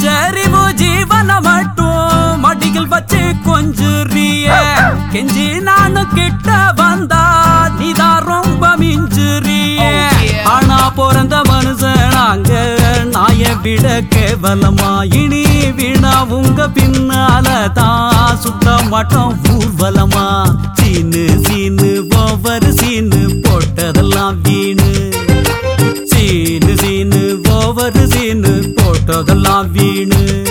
அஞ்சறிவு ஜீவன மட்டும் மடிகள் வச்சு கொஞ்சுறிய கெஞ்சி நானும் கிட்ட வந்தா நீதான் ரொம்ப மிஞ்சுறிய Oh, yeah. ஆனா பிறந்த மனுஷனாங்க நாய விட கேவலமா இனி வீணா உங்க பின்னால தான் சுத்த மாட்டோம் ஊர்வலமா சீனு சீனு ஒவ்வொரு சீனு போட்டதெல்லாம் வீணு சீனு சீனு ஒவ்வொரு சீனு போட்டதெல்லாம் வீணு